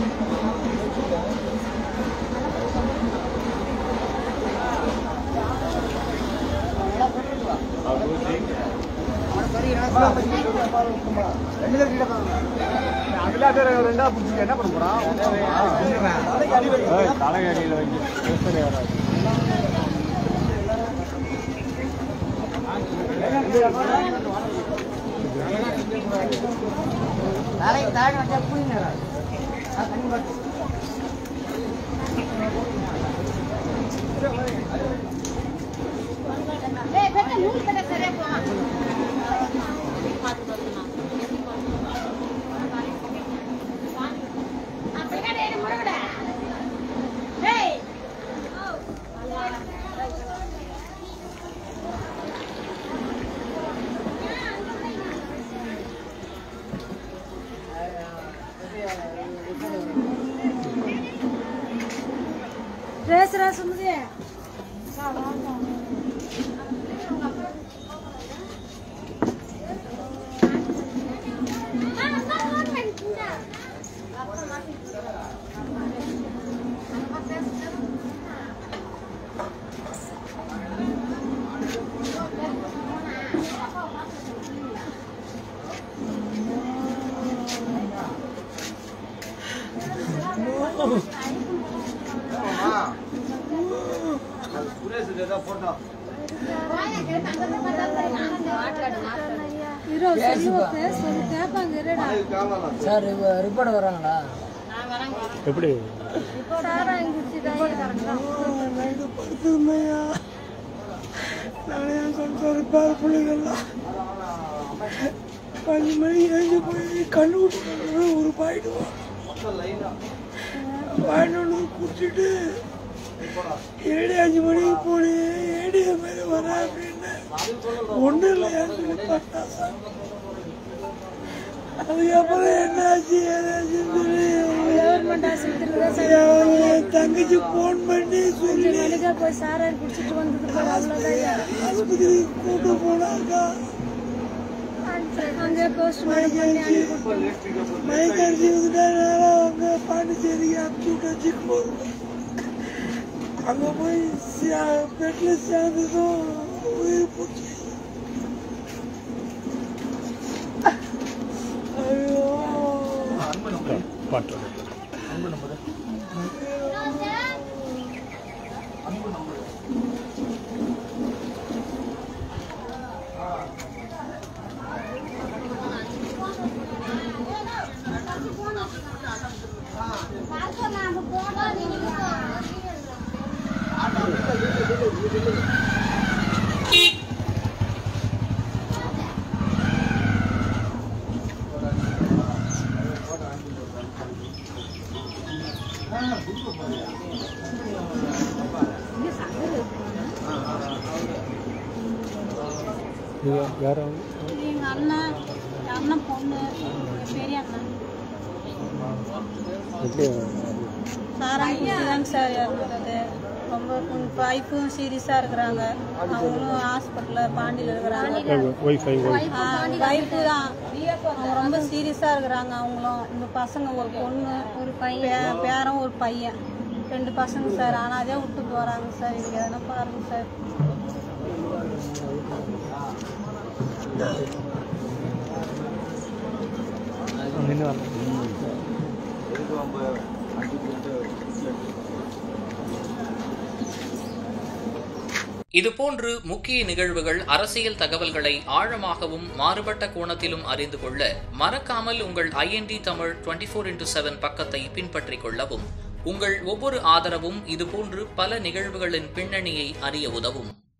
ரெண்டா பிடிச்சி என்ன பண்ண போறான் தலைகாடியில் வைக்க பிரச்சனை வராது தலைக்கு தாடி வச்சா புரியுங்க தண்ணி பட்டு ஏய் பெட்ட நூல் பெட்ட சரியா போமா அப்படியே டேய் முருகடா டேய் ரேசரா சுமதி இரு சொல்லி பேச சொல்லி கேட்பாங்க இருடா சார் ரிப்போர்ட் வராங்களா எப்படி சாராயம் குடிச்சுதான் படுத்துருந்தையா நானே என் சம்சார பேர பிள்ளைகள்லாம் அஞ்சு மணி எழுந்து போய் கண்ணு விட்டு ஒரு பாயிடுவோம் பாயிட்டு வந்து குடிச்சிட்டு ஏழு அஞ்சு மணிக்கு போனேன் ஏழு மாதிரி வர அப்படின்னு ஒன்றும் இல்லையான்னு சொல்லி பார்த்தா சார் அதுக்கப்புறம் என்னாச்சு ஏதாச்சுன்னு சொல்லி கவர்மெண்ட் ஆஸ்பத்திரியில் தான் சார் என் தங்கச்சி ஃபோன் பண்ணி சொல்லி மணிக்கா போய் சாராயம் குடிச்சிட்டு வந்தது போல அவ்வளோதான் ஆஸ்பத்திரி கூட்டு போனாக்கா அங்கே போஸ்ட்மார்ட்டம் பண்ணி அனுப்பி மயக்கடிச்சு வந்துட்டா நேரா அவங்க பாண்டிச்சேரிக்கு அனுப்பிச்சு விட்டாச்சு போதும் அங்கே போய் பெட்டில் சேர்ந்ததும் உயிர் போச்சு ஐயோ பாட்டு இது வேற எங்கள் அண்ணன் என் அண்ணன் பொண்ணு என் பெரிய அண்ணன் எப்படி சாராயம் குடிச்சுதாங்க சார் இறந்துட்டது ரொம்ப ஒய்ஃபும் சீரியஸாக இருக்கிறாங்க அவங்களும் ஹாஸ்பிட்டலில் பாண்டியில் இருக்கிறாங்க ஒய்ஃபை ஒய்ஃப் ஒய்ஃபு தான் அவங்க ரொம்ப சீரியஸாக இருக்கிறாங்க அவங்களும் இந்த பசங்க ஒரு பொண்ணு ஒரு பையன் பேரன் ஒரு பையன் ரெண்டு பசங்க சார் ஆனால் அதே விட்டு போகிறாங்க சார் இங்கே எதனா பாருங்க சார் நின்று வரலாம் இதுபோன்று முக்கிய நிகழ்வுகள் அரசியல் தகவல்களை ஆழமாகவும் மாறுபட்ட கோணத்திலும் அறிந்து கொள்ள மறக்காமல் உங்கள் IND Tamil twenty four into seven பக்கத்தை பின்பற்றிக் கொள்ளவும் உங்கள் ஒவ்வொரு ஆதரவும் இதுபோன்று பல நிகழ்வுகளின் பின்னணியை அறிய உதவும்